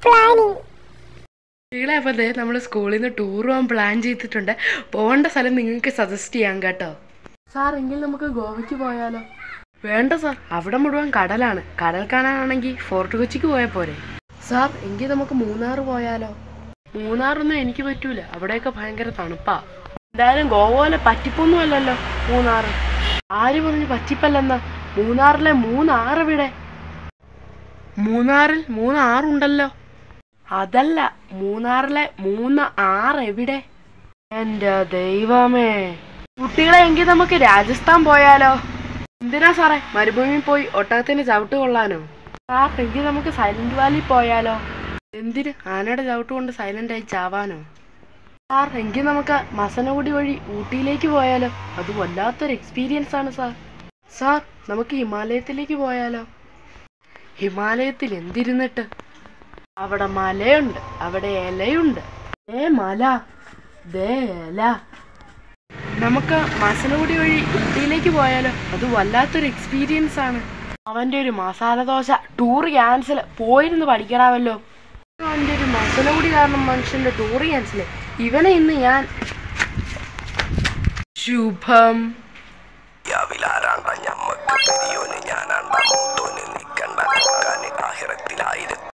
planning നിങ്ങളെ അപ്പോൾ ദേ നമ്മൾ സ്കൂളിൽ നിന്ന് ടൂർ പോകാൻ പ്ലാൻ ചെയ്തിട്ടുണ്ട് പോകേണ്ട സ്ഥലം നിങ്ങൾക്ക് സജസ്റ്റ് ചെയ്യാം കേട്ടോ സാർ എങ്കിൽ നമുക്ക് ഗോവയ്ക്ക് പോയാലോ വേണ്ട സാർ അവിടെ മുഴുവൻ കടലാണ് കടൽ കാണാനാണെങ്കിൽ ഫോർട്ട് കൊച്ചിക്ക് പോയാൽ പോരെ സാർ എങ്കിൽ നമുക്ക് മൂന്നാർ പോയാലോ മൂന്നാറൊന്നും എനിക്ക് പറ്റൂല അവിടെയൊക്കെ ഭയങ്കര തണുപ്പാ എന്തായാലും ഗോവ പോലെ പറ്റിപ്പൊന്നും അല്ലല്ലോ മൂന്നാർ ആര് പറഞ്ഞു പറ്റിപ്പല്ലെന്നാ മൂന്നാറിലെ മൂന്നാറെവിടെ മൂന്നാറിൽ മൂന്നാറുണ്ടല്ലോ അതല്ല മൂന്നാറിലെ മൂന്ന് ആറ് എവിടെ എന്റെ ദൈവമേ കുട്ടികളെ എങ്കിൽ നമുക്ക് രാജസ്ഥാൻ പോയാലോ എന്തിനാ സാറേ മരുഭൂമിയിൽ പോയി ഒട്ടകത്തിന് ചവിട്ട് കൊള്ളാനോ സാർ എങ്കിൽ നമുക്ക് സൈലന്റ് വാലി പോയാലോ എന്തിന് ആനയുടെ ചവിട്ട് കൊണ്ട് സൈലന്റ് ആയി ചാവാനോ സാർ എങ്കിൽ നമുക്ക് മസനഗുടി വഴി ഊട്ടിയിലേക്ക് പോയാലോ അത് വല്ലാത്തൊരു എക്സ്പീരിയൻസ് ആണ് സാർ സാർ നമുക്ക് ഹിമാലയത്തിലേക്ക് പോയാലോ ഹിമാലയത്തിൽ എന്തിരുന്നിട്ട് അവിടെ മലയുണ്ട് അവിടെ ഇലയുണ്ട് ഏ മല ദേ ഇല നമുക്ക് മസനഗുടി വഴി ഊട്ടിയിലേക്ക് പോയാലോ അത് വല്ലാത്തൊരു എക്സ്പീരിയൻസ് ആണ് അവന്റെ ഒരു മസാല ദോശ ടൂർ ക്യാൻസൽ പോയിരുന്ന് പഠിക്കണമല്ലോ അവന്റെ ഒരു മസനഗുടി കാരണം മനുഷ്യന്റെ ടൂർ ക്യാൻസൽ ഇവനെ ഇന്ന് ഞാൻ ശുഭം യാവിലാരാണ്ട ഞമ്മക്ക് പെരിയോന് ഞാനാണ്ട മൂത്തോന് നിക്കണ്ട ആഹിറത്തിലായിരത്തി